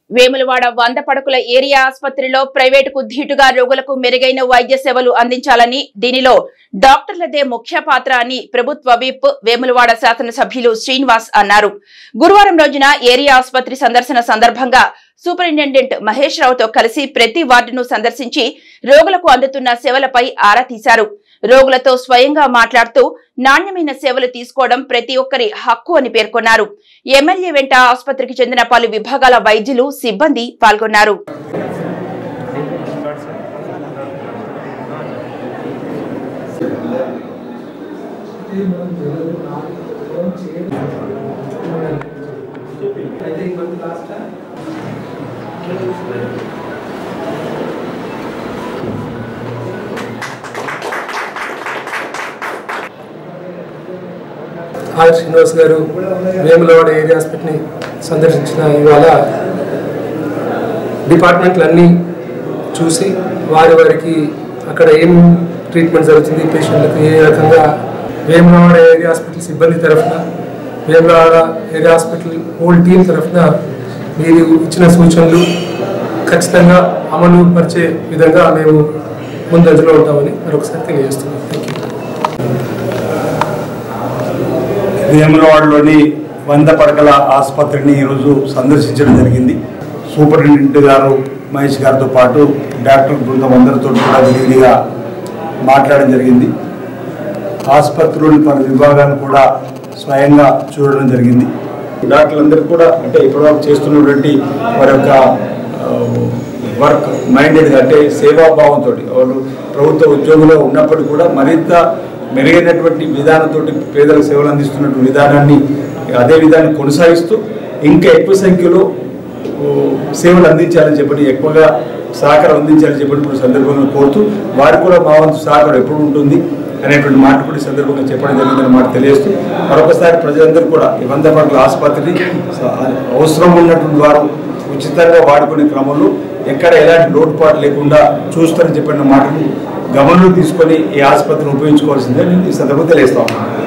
వేములవాడ వంద పడకుల ఏరియా ఆసుపత్రిలో ప్రైవేటుకు ధీటుగా రోగులకు మెరుగైన వైద్య సేవలు అందించాలని దీనిలో డాక్టర్లదే ముఖ్య పాత్ర అని ప్రభుత్వ విప్ వేములవాడ శాసనసభ్యులు శ్రీనివాస్ అన్నారు గురువారం రోజున ఏరియా ఆసుపత్రి సందర్శన సందర్భంగా సూపరింటెండెంట్ మహేష్ రావుతో కలిసి ప్రతి వార్డును సందర్శించి రోగులకు అందుతున్న సేవలపై ఆరా తీశారు రోగులతో స్వయంగా మాట్లాడుతూ నాణ్యమైన సేవలు తీసుకోవడం ప్రతి ఒక్కరి హక్కు అని పేర్కొన్నారు ఎమ్మెల్యే వెంట ఆసుపత్రికి చెందిన పలు విభాగాల వైద్యులు సిబ్బంది పాల్గొన్నారు ఆర్ శ్రీనివాస్ గారు వేములవాడ ఏరియా హాస్పిటల్ని సందర్శించిన ఇవాళ డిపార్ట్మెంట్లన్నీ చూసి వారి వారికి అక్కడ ఏం ట్రీట్మెంట్ జరుగుతుంది పేషెంట్లకు ఏ రకంగా వేములవాడ ఏరియా హాస్పిటల్ సిబ్బంది తరఫున Vemulawada area hospital whole team తరఫున మీరు ఇచ్చిన సూచనలు ఖచ్చితంగా అమలు పరిచే విధంగా మేము ముందంజలో ఉంటామని మరొకసారి తెలియజేస్తున్నాం థ్యాంక్ యూ వేములవాడలోని వంద పడకల ఆసుపత్రిని ఈరోజు సందర్శించడం జరిగింది సూపరింటెండెంట్ గారు మహేష్ గారితో పాటు డాక్టర్ బృందం అందరితో కూడా విడివిడిగా మాట్లాడడం జరిగింది ఆసుపత్రిలోని పలు విభాగాలను కూడా స్వయంగా చూడడం జరిగింది డాక్టర్లందరూ కూడా అంటే ఇప్పటివరకు చేస్తున్నటువంటి వారి యొక్క ఆ, వర్క్ మైండెడ్గా అంటే సేవాభావంతో వాళ్ళు ప్రభుత్వ ఉద్యోగుల్లో ఉన్నప్పటికీ కూడా మరింత మెరుగైనటువంటి విధానంతో పేదలకు సేవలు అందిస్తున్నటువంటి విధానాన్ని అదే విధాన్ని కొనసాగిస్తూ ఇంకా ఎక్కువ సంఖ్యలో ఓ, సేవలు అందించాలని చెప్పి ఎక్కువగా సహకారం అందించాలని చెప్పి ఇప్పుడు సందర్భంగా కోరుతూ వారికి కూడా మా వంతు సహకారం ఎప్పుడు ఉంటుంది అనేటువంటి మాట కూడా ఈ సందర్భంగా చెప్పడం జరిగిందని మాట తెలియజేస్తూ మరొకసారి ప్రజలందరూ కూడా ఈ వంద పట్ల ఆసుపత్రిని స- అవసరం ఉన్నటువంటి వారు ఉచితంగా వాడుకునే క్రమంలో ఎక్కడ ఎలాంటి లోటుపాటు లేకుండా చూస్తారని చెప్పిన మాటను గమనంలో తీసుకొని ఈ ఆసుపత్రిని ఉపయోగించుకోవాల్సిందే నేను ఈ సందర్భంగా తెలియజేస్తా ఉన్నాను